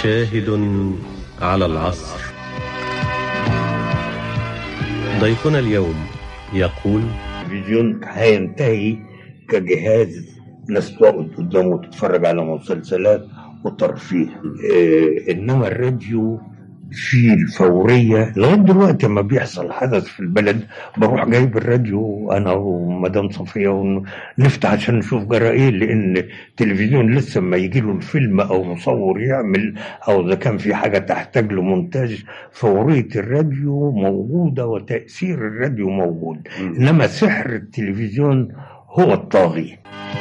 شاهد على العصر ضيفنا اليوم يقول التلفزيون هينتهي كجهاز ناس تقعد قدامه وتتفرج على مسلسلات وترفيه آه انما الراديو في الفورية لغاية دلوقتي لما بيحصل حدث في البلد بروح جايب الراديو أنا ومدام صفية ونفتح عشان نشوف جرى إيه لأن التلفزيون لسه ما يجي له الفيلم أو مصور يعمل أو إذا كان في حاجة تحتاج له مونتاج فورية الراديو موجودة وتأثير الراديو موجود إنما سحر التلفزيون هو الطاغي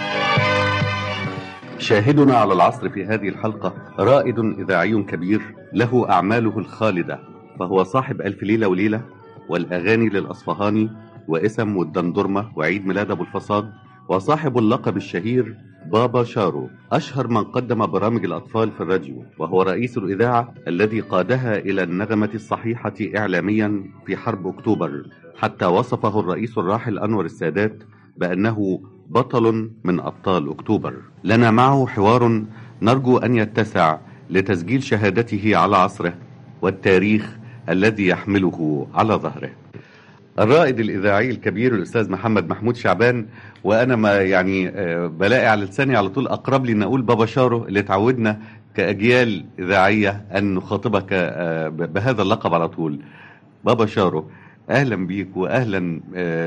شاهدنا على العصر في هذه الحلقة رائد إذاعي كبير له أعماله الخالدة فهو صاحب ألف ليلة وليلة والأغاني للأصفهاني واسم والدندرمة وعيد ميلاد أبو الفصاد وصاحب اللقب الشهير بابا شارو أشهر من قدم برامج الأطفال في الراديو وهو رئيس الإذاعة الذي قادها إلى النغمة الصحيحة إعلاميا في حرب أكتوبر حتى وصفه الرئيس الراحل أنور السادات بأنه بطل من أبطال أكتوبر لنا معه حوار نرجو أن يتسع لتسجيل شهادته على عصره والتاريخ الذي يحمله على ظهره الرائد الإذاعي الكبير الأستاذ محمد محمود شعبان وأنا ما يعني بلاقي على لساني على طول أقرب لي أن أقول بابا شارو اللي تعودنا كأجيال إذاعية أن نخاطبك بهذا اللقب على طول بابا شارو أهلا بيك وأهلا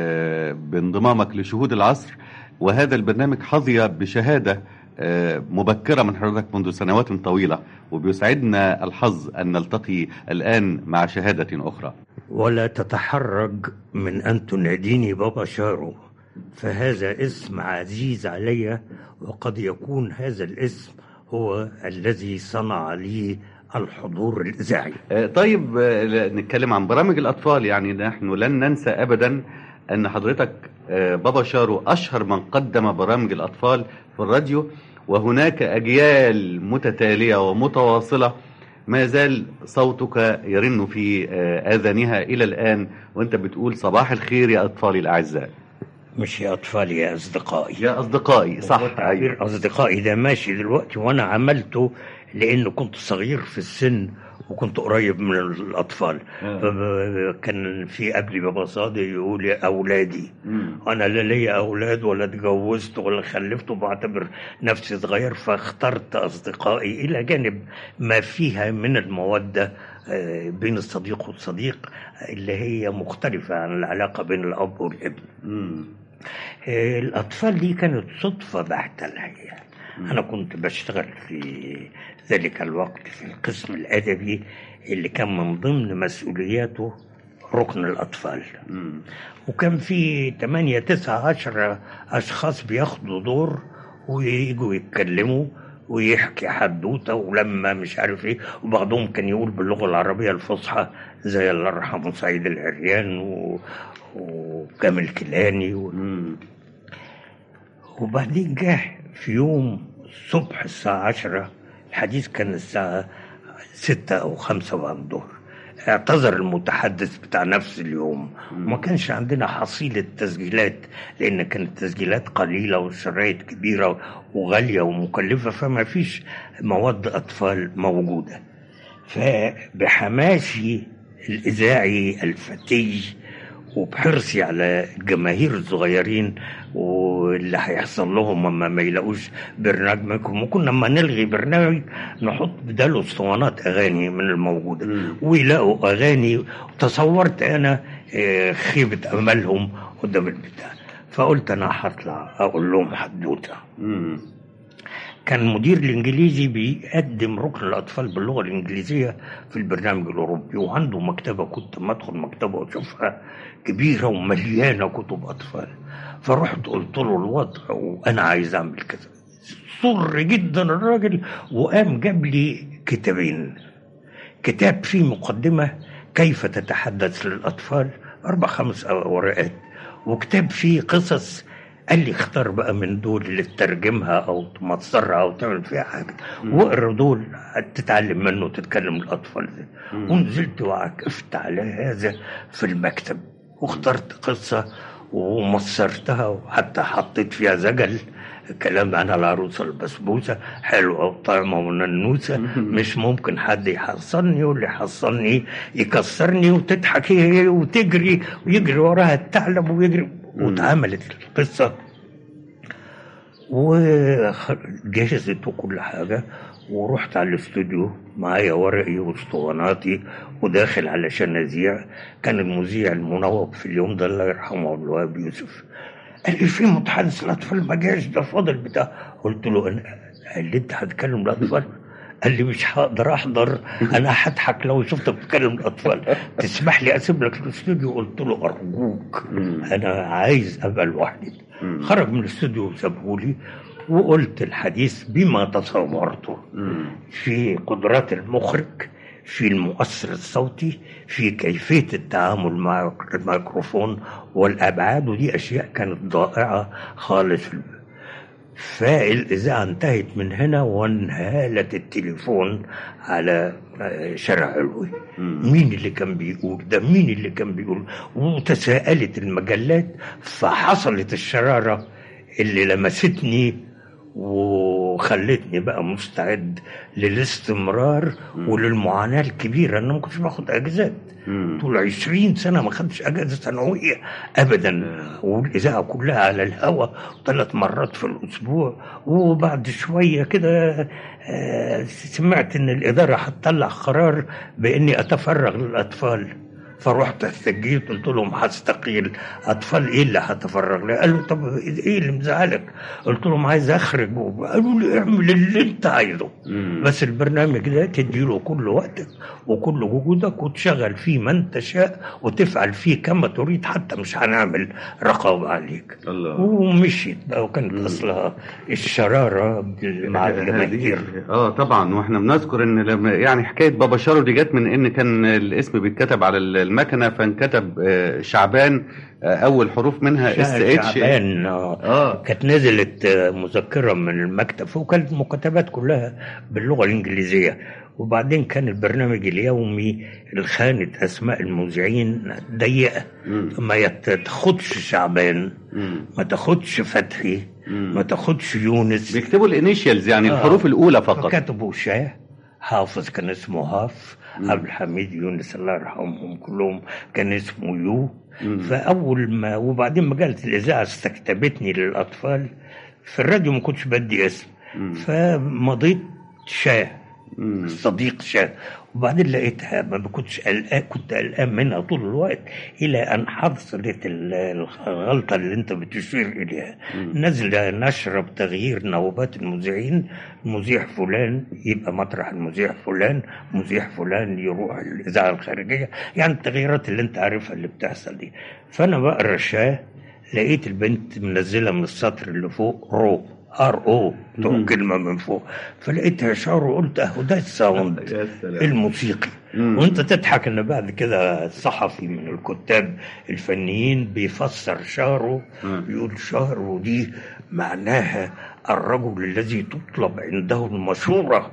بانضمامك لشهود العصر وهذا البرنامج حظي بشهادة مبكرة من حضرتك منذ سنوات طويلة وبيسعدنا الحظ أن نلتقي الآن مع شهادة أخرى ولا تتحرج من أن تناديني بابا شارو فهذا اسم عزيز علي وقد يكون هذا الاسم هو الذي صنع لي الحضور الإذاعي طيب نتكلم عن برامج الأطفال يعني نحن لن ننسى أبدا أن حضرتك بابا شارو أشهر من قدم برامج الأطفال في الراديو وهناك أجيال متتالية ومتواصلة ما زال صوتك يرن في آذانها إلى الآن وأنت بتقول صباح الخير يا أطفالي الأعزاء مش يا أطفالي يا أصدقائي يا أصدقائي صح أيوة. أصدقائي ده ماشي دلوقتي وأنا عملته لأنه كنت صغير في السن وكنت قريب من الأطفال آه. كان في قبلي بابا صادق يقول يا أولادي مم. أنا لا ليا أولاد ولا اتجوزت ولا خلفت وبعتبر نفسي صغير فاخترت أصدقائي إلى جانب ما فيها من المودة بين الصديق والصديق اللي هي مختلفة عن العلاقة بين الأب والابن مم. الأطفال دي كانت صدفة بحتة الحقيقة أنا كنت بشتغل في ذلك الوقت في القسم الأدبي اللي كان من ضمن مسؤولياته ركن الأطفال مم. وكان في 8 9 10 أشخاص بياخدوا دور ويجوا يتكلموا ويحكي حدوته ولما مش عارف ايه وبعضهم كان يقول باللغه العربيه الفصحى زي الله يرحمه سعيد العريان و... وكامل كيلاني و... وبعدين جه في يوم الصبح الساعة عشرة الحديث كان الساعة ستة أو خمسة بعد الظهر اعتذر المتحدث بتاع نفس اليوم وما كانش عندنا حصيلة تسجيلات لأن كانت التسجيلات قليلة والشرايط كبيرة وغالية ومكلفة فما فيش مواد أطفال موجودة فبحماسي الإذاعي الفتي وبحرصي على الجماهير الصغيرين واللي هيحصل لهم اما ما يلاقوش برنامجكم وكنا لما نلغي برنامج نحط بداله اسطوانات اغاني من الموجوده ويلاقوا اغاني تصورت انا خيبه املهم قدام البتاع فقلت انا هطلع اقول لهم حدوته كان المدير الانجليزي بيقدم ركن الاطفال باللغه الانجليزيه في البرنامج الاوروبي وعنده مكتبه كنت ما ادخل مكتبه واشوفها كبيره ومليانه كتب اطفال فرحت قلت له الوضع وانا عايز اعمل كذا صر جدا الراجل وقام جاب لي كتابين كتاب فيه مقدمه كيف تتحدث للاطفال اربع خمس ورقات وكتاب فيه قصص قال لي اختار بقى من دول اللي تترجمها او تمصرها او تعمل فيها حاجه واقرا دول تتعلم منه وتتكلم الاطفال ونزلت وعكفت على هذا في المكتب واخترت قصه ومصرتها وحتى حطيت فيها زجل كلام عن العروسه البسبوسه حلوه وطعمه وننوسه مش ممكن حد يحصلني واللي حصلني يكسرني وتضحك هي وتجري ويجري وراها الثعلب ويجري واتعملت القصه وجهزت وكل حاجة ورحت على الاستوديو معايا ورقي واسطواناتي وداخل علشان اذيع كان المذيع المنوب في اليوم ده الله يرحمه عبد الوهاب يوسف قال لي في متحدث الاطفال ما جاش ده فاضل بتاع قلت له انا قال لي انت هتكلم الاطفال قال لي مش هقدر احضر انا هضحك لو شفتك بتكلم الاطفال تسمح لي اسيب لك الاستوديو قلت له ارجوك انا عايز ابقى لوحدي مم. خرج من الاستوديو وسابهولي وقلت الحديث بما تصورته مم. في قدرات المخرج في المؤثر الصوتي في كيفية التعامل مع الميكروفون والأبعاد ودي أشياء كانت ضائعة خالص فالإذاعة انتهت من هنا وانهالت التليفون على آه، شارع علوي مم. مين اللي كان بيقول ده مين اللي كان بيقول وتساءلت المجلات فحصلت الشرارة اللي لمستني وخلتني بقى مستعد للاستمرار وللمعاناة الكبيرة أنا ما كنتش باخد أجازات مم. طول 20 سنة ما خدتش أجازة سنوية أبدا والإذاعة كلها على الهواء ثلاث مرات في الأسبوع وبعد شوية كده آه، سمعت إن الإدارة هتطلع قرار بإني أتفرغ للأطفال فرحت استجيت قلت لهم هستقيل اطفال ايه اللي هتفرغ له قالوا طب ايه اللي مزعلك قلت لهم عايز اخرج قالوا لي اعمل اللي انت عايزه مم. بس البرنامج ده تديله كل وقتك وكل وجودك وتشغل فيه من تشاء وتفعل فيه كما تريد حتى مش هنعمل رقابة عليك الله ومشيت بقى وكانت اصلها الشرارة بال- مع الجماهير هذه- اه طبعا واحنا بنذكر ان لما يعني حكايه بابا شارو دي جت من ان كان الاسم بيتكتب على المكنه فانكتب آه، شعبان آه، اول حروف منها اس اتش شعبان آه. اه كانت نزلت آه، مذكرة من المكتب وكانت المكتبات كلها باللغة الإنجليزية وبعدين كان البرنامج اليومي الخانة أسماء المذيعين ضيقة مم. ما يت- تاخدش شعبان مم. ما تاخدش فتحي مم. ما تاخدش يونس بيكتبوا الانيشيالز يعني آه. الحروف الاولى فقط فكتبوا شاه حافظ كان اسمه هاف عبد الحميد يونس الله يرحمهم كلهم كان اسمه يو مم. فاول ما وبعدين مجله الاذاعه استكتبتني للاطفال في الراديو ما كنتش بدي اسم مم. فمضيت شاه مم. صديق شاه وبعدين لقيتها ما كنتش قلقان كنت قلقان منها طول الوقت الى ان حصلت ال- الغلطه اللي انت بتشير اليها نزل نشره بتغيير نوبات المذيعين مذيع فلان يبقى مطرح المذيع فلان مذيع فلان يروح الاذاعه الخارجيه يعني التغييرات اللي انت عارفها اللي بتحصل دي فانا بقرا شاه لقيت البنت منزله من السطر اللي فوق رو ار او مم. كلمه من فوق فلقيتها شعر وقلت اهو ده الساوند يا سلام الموسيقي مم. وانت تضحك ان بعد كده صحفي من الكتاب الفنيين بيفسر شعره مم. يقول شعره دي معناها الرجل الذي تطلب عنده المشورة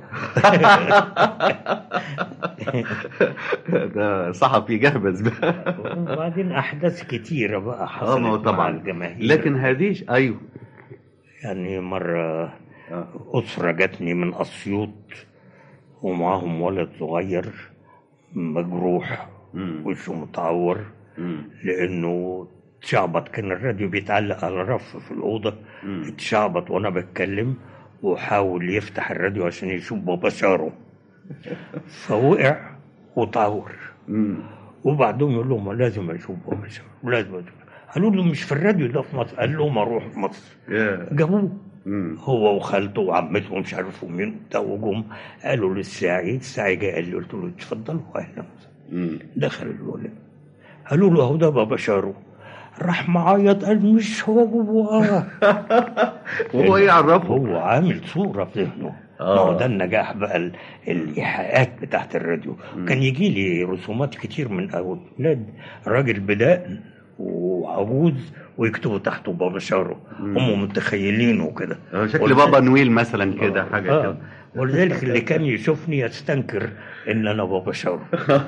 ده صحفي جهبذ بقى وبعدين أحداث كتيرة بقى اه حصلت ما هو مع طبعا الجماهير لكن هذه ايوه يعني مرة آه. أسرة جاتني من أسيوط ومعاهم ولد صغير مجروح مم. وشه متعور مم. لأنه اتشعبط كان الراديو بيتعلق على رف في الأوضة مم. اتشعبط وأنا بتكلم وحاول يفتح الراديو عشان يشوف بابا شاره فوقع وتعور مم. وبعدهم يقول لهم لازم اشوف بابا شاره لازم اشوف قالوا له مش في الراديو ده في مصر قال لهم اروح مصر يا. جابوه مم. هو وخالته وعمته ومش عارف مين بتاع وجم قالوا للساعي الساعي جه قال لي قلت له اتفضلوا اهلا مم. دخل الولد قالوا له اهو ده بابا شارو راح معيط قال مش هو بابا وهو يعرفه هو عامل صوره في ذهنه آه. ما هو ده النجاح بقى ال- الايحاءات بتاعت الراديو كان يجي لي رسومات كتير من اولاد راجل بداء وعجوز ويكتبوا تحته بابا شارو هم متخيلينه كده آه، شكل قلت- بابا نويل مثلا كده حاجه آه. كده ولذلك اللي كان يشوفني يستنكر ان انا بابا شارو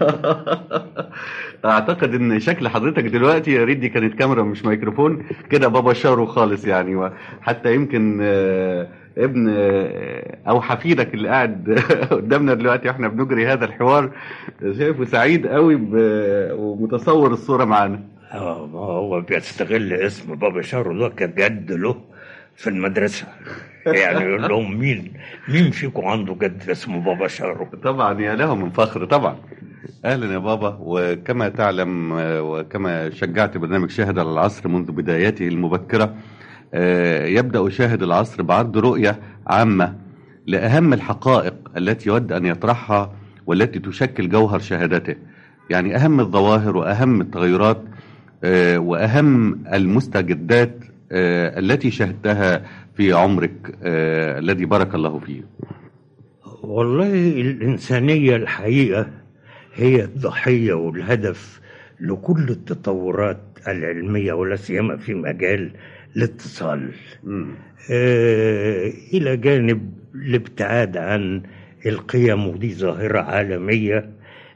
اعتقد ان شكل حضرتك دلوقتي يا ريت دي كانت كاميرا مش ميكروفون كده بابا شارو خالص يعني وحتى يمكن آه، ابن آه، او حفيدك اللي قاعد قدامنا دلوقتي واحنا بنجري هذا الحوار شايفه سعيد قوي ب- ومتصور الصوره معانا آه، ما هو بيستغل اسم بابا شارو ده كجد له في المدرسة يعني يقول لهم مين مين فيكم عنده جد اسمه بابا شارو طبعا يا له من فخر طبعا اهلا يا بابا وكما تعلم آه، وكما شجعت برنامج شاهد على العصر منذ بداياته المبكره آه، يبدا شاهد العصر بعرض رؤيه عامه لاهم الحقائق التي يود ان يطرحها والتي تشكل جوهر شهادته يعني اهم الظواهر واهم التغيرات آه، واهم المستجدات آه، التي شهدتها في عمرك آه، الذي بارك الله فيه والله الإنسانية الحقيقة هي الضحية والهدف لكل التطورات العلمية ولا سيما في مجال الاتصال مم. آه، إلى جانب الابتعاد عن القيم ودي ظاهرة عالمية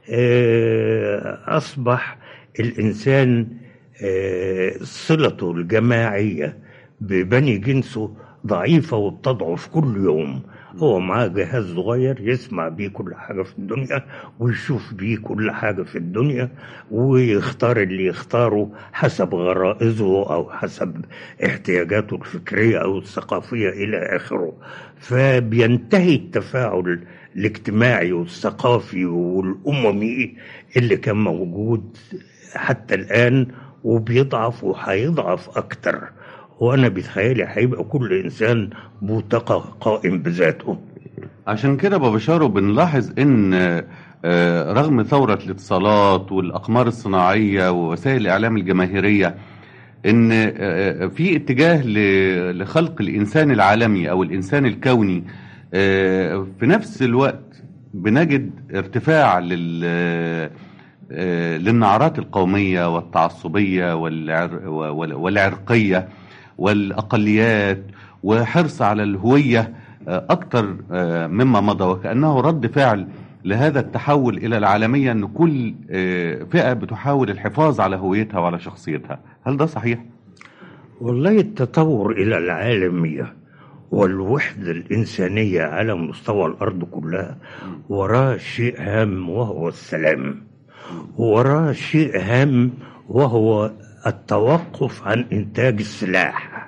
آه، أصبح الإنسان آه، صلته الجماعية ببني جنسه ضعيفة وبتضعف كل يوم هو معاه جهاز صغير يسمع بيه كل حاجة في الدنيا ويشوف بيه كل حاجة في الدنيا ويختار اللي يختاره حسب غرائزه أو حسب احتياجاته الفكرية أو الثقافية إلى آخره فبينتهي التفاعل الاجتماعي والثقافي والأممي اللي كان موجود حتى الآن وبيضعف وهيضعف أكتر وأنا بيتهيألي هيبقى كل إنسان بوتقة قائم بذاته عشان كده بابا شارو بنلاحظ ان آه، رغم ثورة الاتصالات والأقمار الصناعية ووسائل الإعلام الجماهيرية ان آه، في اتجاه ل- لخلق الإنسان العالمي أو الإنسان الكوني آه، في نفس الوقت بنجد ارتفاع لل آه، للنعرات القومية والتعصبية والعر وال- والعرقية والأقليات وحرص على الهوية آه، أكثر آه، مما مضى وكأنه رد فعل لهذا التحول إلى العالمية أن كل آه، فئة بتحاول الحفاظ على هويتها وعلى شخصيتها هل ده صحيح؟ والله التطور إلى العالمية والوحدة الإنسانية على مستوى الأرض كلها وراه شيء هام وهو السلام وراه شيء هام وهو التوقف عن إنتاج السلاح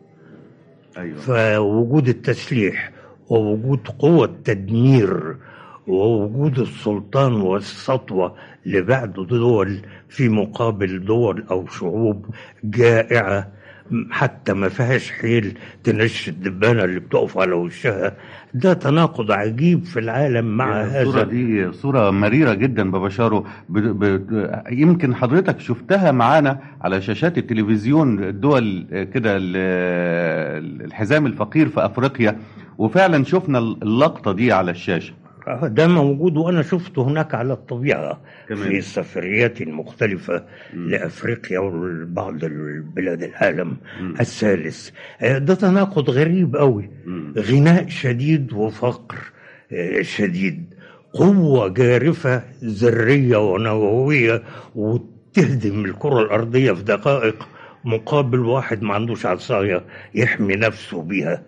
أيوة. فوجود التسليح ووجود قوة تدمير ووجود السلطان والسطوة لبعض دول في مقابل دول أو شعوب جائعة حتى ما فيهاش حيل تنش الدبانة اللي بتقف على وشها ده تناقض عجيب في العالم مع الصورة هذا دي صورة مريرة جدا بابا شارو ب... ب... يمكن حضرتك شفتها معانا على شاشات التلفزيون الدول كده ال- الحزام الفقير في أفريقيا وفعلا شفنا اللقطة دي على الشاشة آه، ده موجود وانا شفته هناك على الطبيعه كمان. في السفريات المختلفه مم. لافريقيا وبعض البلاد العالم مم. الثالث آه، ده تناقض غريب قوي مم. غناء شديد وفقر آه، شديد قوه جارفه ذريه ونوويه وتهدم الكره الارضيه في دقائق مقابل واحد ما عندوش عصايه يحمي نفسه بيها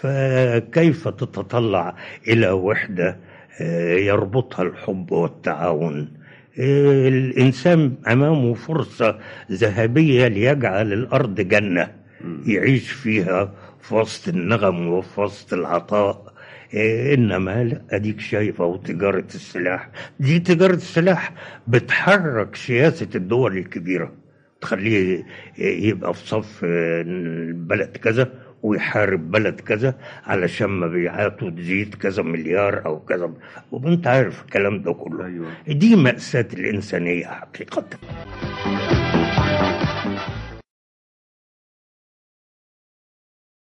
فكيف تتطلع الى وحده آه، يربطها الحب والتعاون آه، الانسان امامه فرصه ذهبيه ليجعل الارض جنه مم. يعيش فيها في وسط النغم وفي وسط العطاء إيه، انما لا اديك شايفه وتجاره السلاح دي تجاره السلاح بتحرك سياسه الدول الكبيره تخليه يبقى في صف بلد كذا ويحارب بلد كذا علشان مبيعاته تزيد كذا مليار او كذا وانت عارف الكلام ده كله أيوة. دي مأساة الإنسانية حقيقة